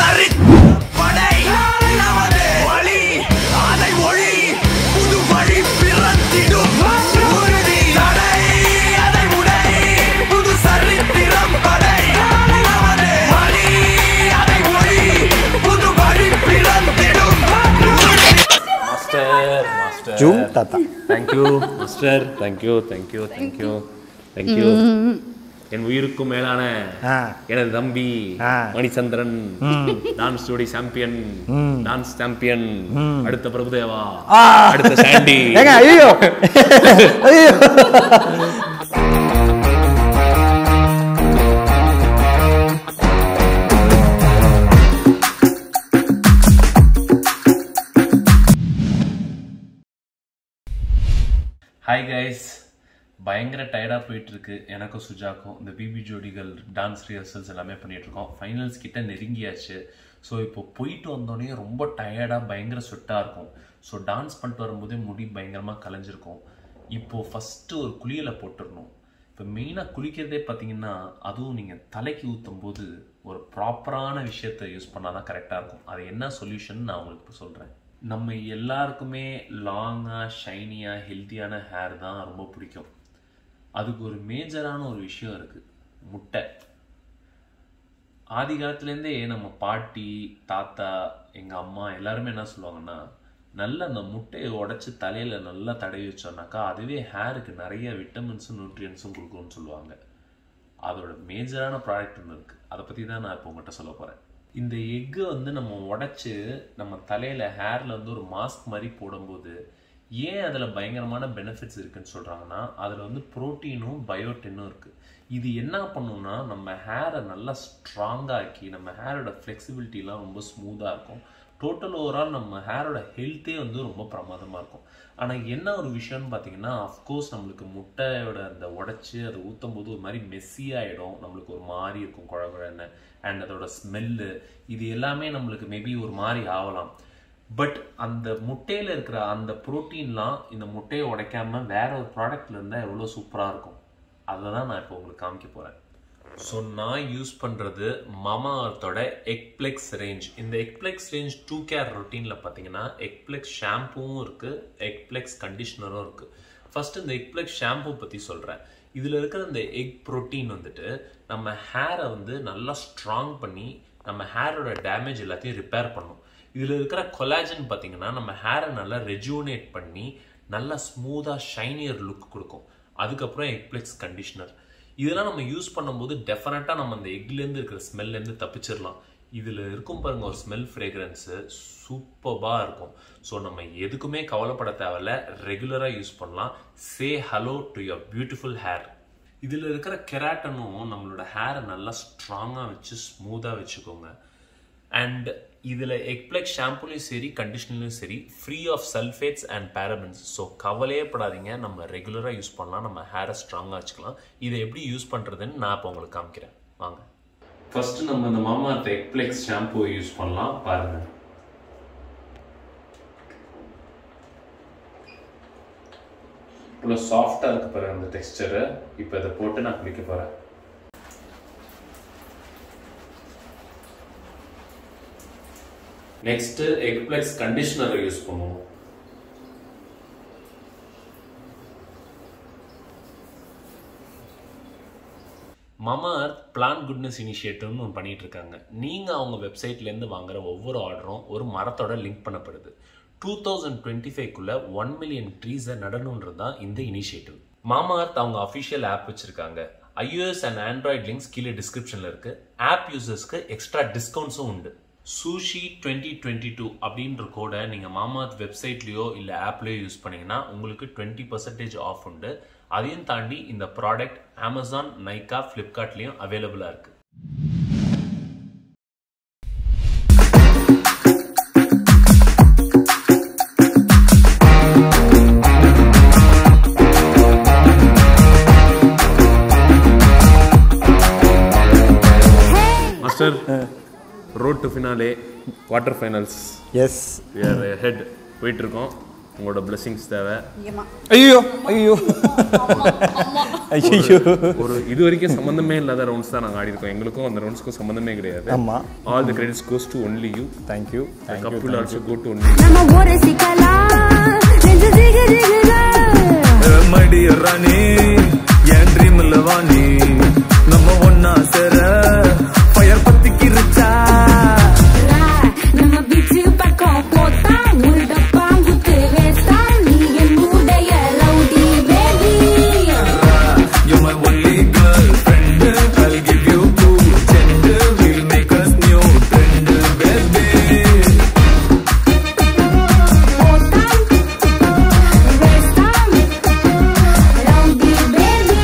சரி படை நமது வழி அதை ஒளி புது வழி பிறந்திடும் உறுதி தடை அதை உடை புது சரித்திரம் படை நமது வழி அதை ஒளி புது வழி பிறந்திடும் உறுதி மாஸ்டர் மாஸ்டர் ஜூம் தாத்தா thank you master thank you thank you thank you thank you என் உயிருக்கும் மேலான ஆ. எனது தம்பி ஆ. மணிச்சந்திரன் டான்ஸ் ஜோடி சாம்பியன் டான்ஸ் சாம்பியன் அடுத்த பிரபுதேவா ஆ. அடுத்த சாண்டி ஏங்க ஐயோ ஐயோ ஹாய் கைஸ் பயங்கர டயர்டாக போயிட்டு இருக்கு எனக்கும் சுஜாக்கும் இந்த பிபி ஜோடிகள் டான்ஸ் ரிஹர்சல்ஸ் எல்லாமே பண்ணிட்டு இருக்கோம் ஃபைனல்ஸ் கிட்ட நெருங்கியாச்சு ஸோ இப்போ போயிட்டு வந்தோடனே ரொம்ப டயர்டாக பயங்கர ஸ்வெட்டாக இருக்கும் ஸோ டான்ஸ் பண்ணிட்டு வரும்போதே முடி பயங்கரமாக கலைஞ்சிருக்கும் இப்போ ஃபஸ்ட்டு ஒரு குளியலை போட்டுடணும் இப்போ மெயினாக குளிக்கிறதே பார்த்தீங்கன்னா அதுவும் நீங்கள் தலைக்கு ஊற்றும் போது ஒரு ப்ராப்பரான விஷயத்தை யூஸ் பண்ணால் தான் கரெக்டாக இருக்கும் அது என்ன சொல்யூஷன் நான் உங்களுக்கு இப்போ சொல்கிறேன் நம்ம எல்லாருக்குமே லாங்காக ஷைனியாக ஹெல்த்தியான ஹேர் தான் ரொம்ப பிடிக்கும் அதுக்கு ஒரு மேஜரான ஒரு விஷயம் இருக்குது முட்டை ஆதி காலத்துலேருந்தே நம்ம பாட்டி தாத்தா எங்கள் அம்மா எல்லாருமே என்ன சொல்லுவாங்கன்னா நல்ல அந்த முட்டையை உடைச்சி தலையில் நல்லா தடவி வச்சோம்னாக்கா அதுவே ஹேருக்கு நிறைய விட்டமின்ஸும் நியூட்ரியன்ஸும் கொடுக்கும்னு சொல்லுவாங்க அதோட மேஜரான ப்ராடக்ட் ஒன்று இருக்குது அதை பற்றி தான் நான் இப்போ உங்கள்கிட்ட சொல்ல போகிறேன் இந்த எக்கு வந்து நம்ம உடைச்சு நம்ம தலையில் ஹேரில் வந்து ஒரு மாஸ்க் மாதிரி போடும்போது ஏன் அதில் பயங்கரமான பெனிஃபிட்ஸ் இருக்குன்னு சொல்கிறாங்கன்னா அதில் வந்து ப்ரோட்டீனும் பயோட்டினும் இருக்குது இது என்ன பண்ணுன்னா நம்ம ஹேரை நல்லா ஸ்ட்ராங்காக ஆக்கி நம்ம ஹேரோட ஃப்ளெக்சிபிலிட்டிலாம் ரொம்ப ஸ்மூத்தாக இருக்கும் டோட்டல் ஓவரால் நம்ம ஹேரோட ஹெல்த்தே வந்து ரொம்ப பிரமாதமாக இருக்கும் ஆனால் என்ன ஒரு விஷயம்னு பார்த்தீங்கன்னா அஃப்கோர்ஸ் நம்மளுக்கு முட்டையோட அந்த உடைச்சி அதை ஊற்றும் போது ஒரு மாதிரி மெஸ்ஸி ஆகிடும் நம்மளுக்கு ஒரு மாதிரி இருக்கும் குழகுழன்னு அண்ட் அதோட ஸ்மெல்லு இது எல்லாமே நம்மளுக்கு மேபி ஒரு மாதிரி ஆகலாம் பட் அந்த முட்டையில் இருக்கிற அந்த ப்ரோட்டீன்லாம் இந்த முட்டையை உடைக்காம வேற ஒரு ப்ராடக்ட்ல இருந்தால் எவ்வளோ சூப்பராக இருக்கும் அதை தான் நான் இப்போ உங்களுக்கு காமிக்க போகிறேன் ஸோ நான் யூஸ் பண்ணுறது மாமா அர்த்தோட எக்ப்ளெக்ஸ் ரேஞ்ச் இந்த எக்ப்ளெக்ஸ் ரேஞ்ச் டூ கேர் ரொட்டீனில் பார்த்தீங்கன்னா எக்ப்ளெக்ஸ் ஷாம்புவும் இருக்குது எக்ப்ளெக்ஸ் கண்டிஷனரும் இருக்குது ஃபர்ஸ்ட் இந்த எக்ப்ளெக்ஸ் ஷாம்பு பற்றி சொல்கிறேன் இதில் இருக்கிற இந்த எக் ப்ரோட்டீன் வந்துட்டு நம்ம ஹேரை வந்து நல்லா ஸ்ட்ராங் பண்ணி நம்ம ஹேரோட டேமேஜ் எல்லாத்தையும் ரிப்பேர் பண்ணும் இதில் இருக்கிற கொலாஜன் பார்த்தீங்கன்னா நம்ம ஹேரை நல்லா ரெஜூனேட் பண்ணி நல்லா ஸ்மூத்தாக ஷைனியர் லுக் கொடுக்கும் அதுக்கப்புறம் எக்ப்ளெக்ஸ் கண்டிஷனர் இதெல்லாம் நம்ம யூஸ் பண்ணும்போது டெஃபினட்டாக நம்ம அந்த எக்லேருந்து இருக்கிற ஸ்மெல்லேருந்து தப்பிச்சிடலாம் இதில் இருக்கும் பாருங்க ஒரு ஸ்மெல் ஃப்ரேக்ரன்ஸு சூப்பராக இருக்கும் ஸோ நம்ம எதுக்குமே கவலைப்பட தேவையில்ல ரெகுலராக யூஸ் பண்ணலாம் say hello to your beautiful hair இதில் இருக்கிற கெராட்டனும் நம்மளோட ஹேரை நல்லா ஸ்ட்ராங்காக வச்சு ஸ்மூத்தாக வச்சுக்கோங்க அண்ட் இதில் எக்ப்ளெக்ஸ் ஷாம்புலையும் சரி கண்டிஷனர்லையும் சரி free of sulphates and parabens so கவலையே படாதீங்க நம்ம ரெகுலராக யூஸ் பண்ணலாம் நம்ம ஹேரை ஸ்ட்ராங்காக வச்சுக்கலாம் இதை எப்படி யூஸ் பண்ணுறதுன்னு நான் இப்போ உங்களுக்கு காமிக்கிறேன் வாங்க ஃபர்ஸ்ட் நம்ம இந்த மாமா எக்ப்ளெக்ஸ் ஷாம்புவை யூஸ் பண்ணலாம் பாருங்க இவ்வளோ சாஃப்டாக இருக்கு பாருங்க அந்த டெக்ஸ்டரு இப்போ இதை போட்டு நான் குளிக்க போகிறேன் நெக்ஸ்ட் எக்ப்ளெக்ஸ் கண்டிஷனரை யூஸ் பண்ணுவோம் மமா அர்த் பிளான் குட்னஸ் இனிஷியேட்டிவ்னு ஒன்று பண்ணிட்டு இருக்காங்க நீங்கள் அவங்க வெப்சைட்லேருந்து வாங்குற ஒவ்வொரு ஆர்டரும் ஒரு மரத்தோட லிங்க் பண்ணப்படுது டூ தௌசண்ட் டுவெண்ட்டி ஃபைவ்க்குள்ள ஒன் மில்லியன் ட்ரீஸை நடணுன்றது தான் இந்த இனிஷியேட்டிவ் மாமா அர்த் அவங்க அஃபிஷியல் ஆப் வச்சிருக்காங்க ஐஓஎஸ் அண்ட் ஆண்ட்ராய்ட் லிங்க்ஸ் கீழே டிஸ்கிரிப்ஷனில் இருக்கு ஆப் யூசர்ஸ்க்கு எக்ஸ்ட்ரா டிஸ்கவுண்ட்ஸும் உண்டு சூஷி டுவெண்ட்டி டுவெண்ட்டி டூ அப்படின்ற கோடை நீங்கள் மாமாத் வெப்சைட்லேயோ இல்லை ஆப்லேயோ யூஸ் பண்ணீங்கன்னா உங்களுக்கு டுவெண்ட்டி பர்சன்டேஜ் ஆஃப் உண்டு அதையும் தாண்டி இந்த ப்ராடக்ட் அமேசான் நைக்கா ஃப்ளிப்கார்ட்லேயும் அவைலபிளாக இருக்குது master road to finale quarter finals எஸ் ஹெட் போயிட்டு இருக்கோம் உங்களோட பிளெஸிங்ஸ் தேவை ஏமா ஐயோ ஐயோ ஐயோ ஒரு இது வரைக்கும் சம்மந்தமே இல்லாத ரவுண்ட்ஸ் தான் நாங்கள் ஆடி இருக்கோம் எங்களுக்கும் அந்த ரவுண்ட்ஸ்க்கும் சம்மந்தமே கிடையாது ஆமா all the credits goes to only you thank you thank you couple also go to only நம்ம ஒரு சிக்கலாம் நெஞ்சு ஜிகு ஜிகுதா மடிய ராணி என் ட்ரீம்ல வாணி நம்ம ஒன்னா சேர ஃபயர் பத்திக்கிருச்சா நம்ம பீச்சு பக்கம் போத்தா ஒரு டப்பா குத்து வேஸ்டா நீ என்னுடைய rowdy baby You my only girlfriend I'll give you two gender We'll make us new trend baby போத்தா வேஸ்டா ரவுடி பேபி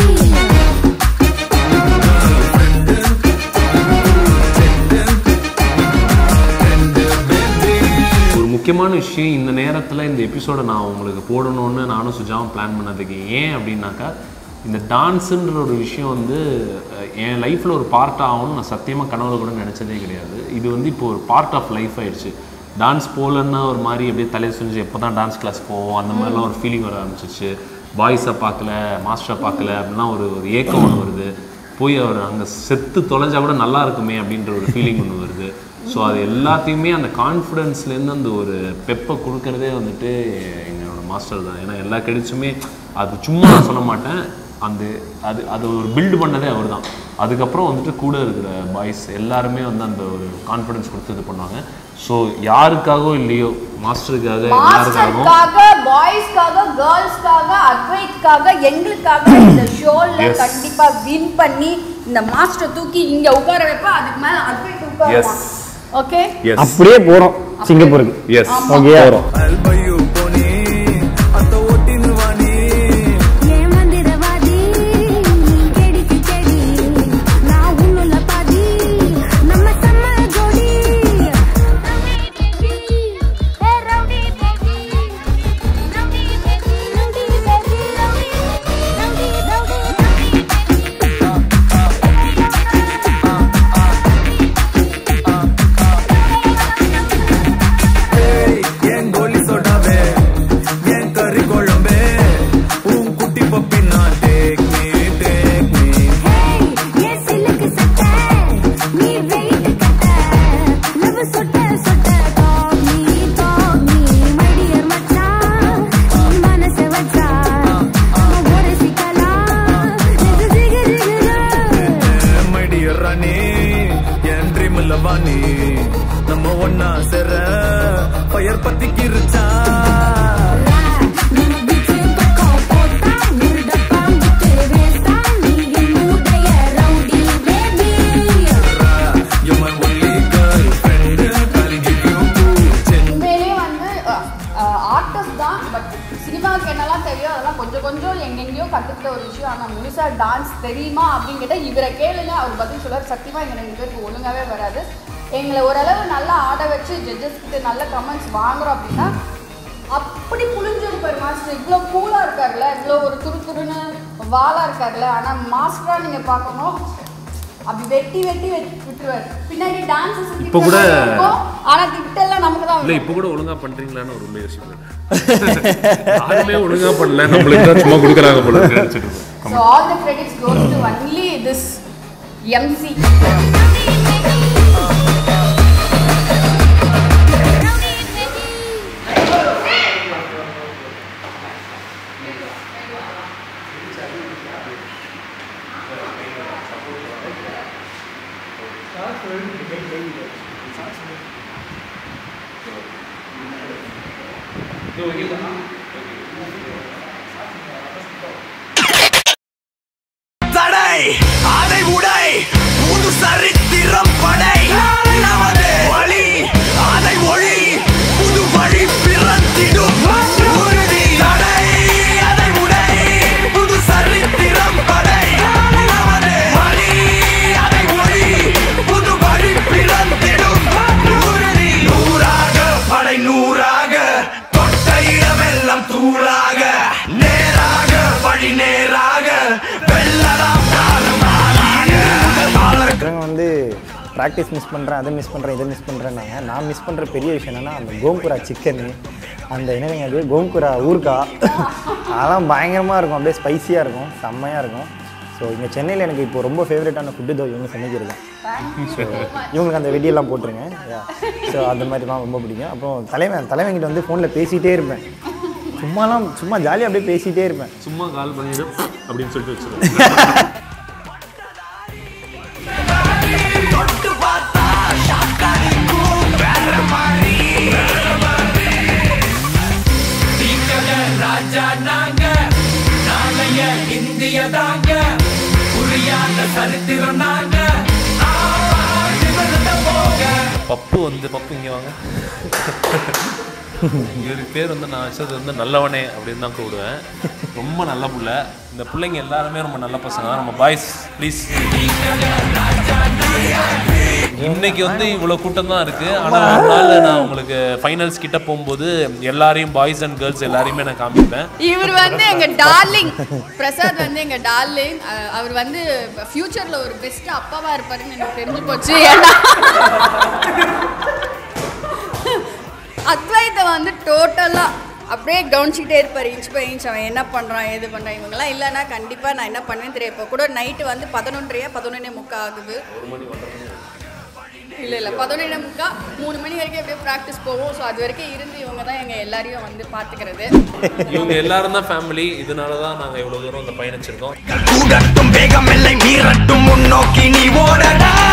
ஒரு முக்கியமான விஷயம் இந்த நேரத்தில் இந்த எபிசோடை நான் உங்களுக்கு போடணும்னு நானும் சுஜாவும் பிளான் பண்ணதுக்கு ஏன் அப்படின்னாக்கா இந்த டான்ஸுன்ற ஒரு விஷயம் வந்து அஹ், என் லைஃப்பில் ஒரு பார்ட் ஆகும்னு நான் சத்தியமாக கனவுல கூட நினச்சதே கிடையாது இது வந்து இப்போ ஒரு பார்ட் ஆஃப் லைஃப் ஆயிடுச்சு டான்ஸ் போகலன்னா ஒரு மாதிரி அப்படியே தலையை செஞ்சு எப்போ தான் டான்ஸ் கிளாஸ் போவோம் அந்த மாதிரிலாம் ஒரு ஃபீலிங் வர ஆரம்பிச்சிச்சு பாய்ஸை பார்க்கல மாஸ்டரை பார்க்கல அப்படிலாம் ஒரு ஒரு ஏக்கம் ஒன்று வருது போய் அவர் அங்கே செத்து தொலைஞ்சா கூட நல்லா இருக்குமே அப்படின்ற ஒரு ஃபீலிங் ஒன்று வருது ஸோ அது எல்லாத்தையுமே அந்த கான்ஃபிடென்ஸ்லேருந்து அந்த ஒரு பெப்பை கொடுக்கறதே வந்துட்டு எங்களோட மாஸ்டர் தான் ஏன்னா எல்லா கிரெடிட்ஸுமே அது சும்மா நான் சொல்ல மாட்டேன் அந்த அது அது ஒரு பில்டு பண்ணதே அவர் தான் அதுக்கப்புறம் வந்துட்டு கூட இருக்கிற பாய்ஸ் எல்லாருமே வந்து அந்த ஒரு கான்ஃபிடென்ஸ் கொடுத்து இது பண்ணுவாங்க ஸோ யாருக்காகவோ இல்லையோ மாஸ்டருக்காக எல்லாருக்காகவும் மாஸ்டருக்காக பாய்ஸ்க்காக கேர்ள்ஸ்க்காக அத்வைத்காக எங்களுக்காக இந்த ஷோல Yes. கண்டிப்பா வின் பண்ணி இந்த மாஸ்டர் தூக்கி இங்க உட்கார வைப்ப அதுக்கு மேல அத்வைத் உட்காருவான் Yes. ஓகே எஸ் அப்படியே போறோம் சிங்கப்பூருக்கு எஸ் ஓகே போறோம் I'll buy you pony அத்த ஓட்டின்னு வாணி ஏன் மந்திரவாதி கெடிக்கு செடி நான் உன்னுல பாதி நம்ம செம்ம ஜோடி rowdy baby rowdy baby rowdy baby rowdy rowdy ஏய், என் கோலி சொடாவே என் கறி குழம்பே உன் குட்டி பப்பி நான் take me take me hey ஏ சிலுக்கு சட்டை நீ வெயிட் கட்ட லவ் சொட்ட சொட்ட talk me talk me my dear மச்சான் மனச வச்சா நம்ம ஒரு சிக்கலாம் இது ஜிகு ஜிகு மை டியர் ராணி என் ட்ரீம்ல வாணி நம்ம ஒன்னா சேர ஃபயர் பத்திக்கிருச்சா நம்ம பீச்சு பக்கம் போட்டா ஒரு டப்பா முத்து வேஸ்டா நீ என்னுடைய rowdy baby You my only girlfriend I'll give you two gender உண்மையிலேயே வந்து ஆர்டிஸ்ட் தான் பட் சினிமாவுக்கு என்னெல்லாம் தெரியும் அதெல்லாம் கொஞ்சம் கொஞ்சம் எங்கெங்கேயோ கற்றுக்கிட்ட ஒரு விஷயம் ஆனால் முழுசா டான்ஸ் தெரியுமா அப்படின்னு கேட்டால் இவரை கேளுங்க அவர் பதில் சொல்றாரு சத்தியமாக எங்கள் ரெண்டு பேருக்கு ஒழுங்காவே வராது எங்களை ஓரளவு நல்லா ஆட வச்சு ஜட்ஜஸ் கிட்ட நல்ல கமெண்ட்ஸ் வாங்குறோம் அப்படின்னா அப்படி புளிஞ்சிருப்பார் மாஸ்டர் இவ்வளோ கூலாக இருக்கார்ல இவ்வளோ ஒரு துரு துருன்னு வாலாக இருக்கார்ல ஆனால் மாஸ்டராக நீங்கள் பார்க்கணும் அப்படி வெட்டி வெட்டி வெட்டி விட்டுருவார் பின்னாடி டான்ஸஸ் இப்ப கூட- ஆனா திட்டெல்லாம் நமக்கு தான் இல்லை இப்போ கூட ஒழுங்கா பண்றீங்களான்னு ஒரு உண்மை யோசிப்பேன் யாருமே ஒழுங்கா பண்ணல நம்மளுக்கு தான் சும்மா கொடுக்குறாங்க போல இருக்கு நினைச்சிட்டு இருக்கோம். So all the credits goes to only this MC. தடை அதை உடை புது சரித்திரம் படை நமது வழி அதை ஒளி புது வழி பிறந்திடும் உறுதி தடை அதை உடை புது சரித்திரம் படை நமது வழி அதை ஒளி புது வழி பிறந்திடும் உறுதி நூறாக படை நூறாக தொட்ட இடமெல்லாம் ப்ராக்டிஸ் மிஸ் பண்ணுறேன் அதை மிஸ் பண்ணுறேன் இதை மிஸ் பண்ணுறேன்னாங்க நான் மிஸ் பண்ணுற பெரிய விஷயம் என்னென்னா அந்த கோங்குரா சிக்கனு அந்த என்னங்க அது கோங்குரா ஊர்கா அதெல்லாம் பயங்கரமாக இருக்கும் அப்படியே ஸ்பைசியாக இருக்கும் செம்மையாக இருக்கும் ஸோ இங்கே சென்னையில் எனக்கு இப்போ ரொம்ப ஃபேவரட்டான ஃபுட்டு தோ இவங்க சமைக்கிறது ஸோ இவங்களுக்கு அந்த வெடியெல்லாம் போட்டுருங்க ஸோ அந்த மாதிரிலாம் ரொம்ப பிடிக்கும் அப்புறம் தலைவன் தலைவன்கிட்ட வந்து ஃபோனில் பேசிகிட்டே இருப்பேன் சும்மாலாம் சும்மா ஜாலியாக அப்படியே பேசிகிட்டே இருப்பேன் சும்மா கால் பண்ணிட்டு அப்படின்னு சொல்லிட்டு வச்சிருக்கேன் ராஜா நாங்க நாளைய இந்திய தாங்க புரியாத சரித்திரம் நாங்க போக பப்பு வந்து பப்பு இங்கே வாங்க இவருக்கு பேர் வந்து நான் வச்சது வந்து நல்லவனே அப்படின்னு தான் கூப்பிடுவேன் ரொம்ப நல்ல புள்ள இந்த பிள்ளைங்க எல்லாருமே ரொம்ப நல்ல பசங்க தான் நம்ம பாய்ஸ் ப்ளீஸ் இன்னைக்கு வந்து இவ்வளோ கூட்டம் தான் இருக்கு ஆனால் ஒரு நாள் நான் உங்களுக்கு ஃபைனல்ஸ் கிட்ட போகும்போது எல்லாரையும் பாய்ஸ் அண்ட் கேர்ள்ஸ் எல்லாரையுமே நான் காமிப்பேன் இவர் வந்து எங்க டார்லிங் பிரசாத் வந்து எங்க டார்லிங் அவர் வந்து ஃபியூச்சர்ல ஒரு பெஸ்ட் அப்பாவா இருப்பாருன்னு எனக்கு தெரிஞ்சு போச்சு ஏன்னா அத்வைத்தை வந்து டோட்டலா அப்படியே கவனிச்சுக்கிட்டே இருப்பார் இன்ச் பை இன்ச் அவன் என்ன பண்ணுறான் ஏது பண்ணுறான் இவங்கெல்லாம் இல்லைன்னா கண்டிப்பாக நான் என்ன பண்ணுவேன்னு தெரியும் இப்போ கூட நைட்டு வந்து பதினொன்றையா பதினொன்னே முக்கா ஆகுது இல்லை இல்லை பதினொன்னே முக்கா மூணு மணி வரைக்கும் அப்படியே ப்ராக்டிஸ் போவோம் ஸோ அது வரைக்கும் இருந்து இவங்க தான் எங்கள் எல்லாரையும் வந்து பார்த்துக்கிறது இவங்க எல்லாரும் தான் ஃபேமிலி இதனால தான் நாங்கள் இவ்வளோ தூரம் இந்த பயணிச்சிருக்கோம் கூடட்டும் வேகம் எல்லை மீறட்டும் முன்னோக்கி நீ ஓடடா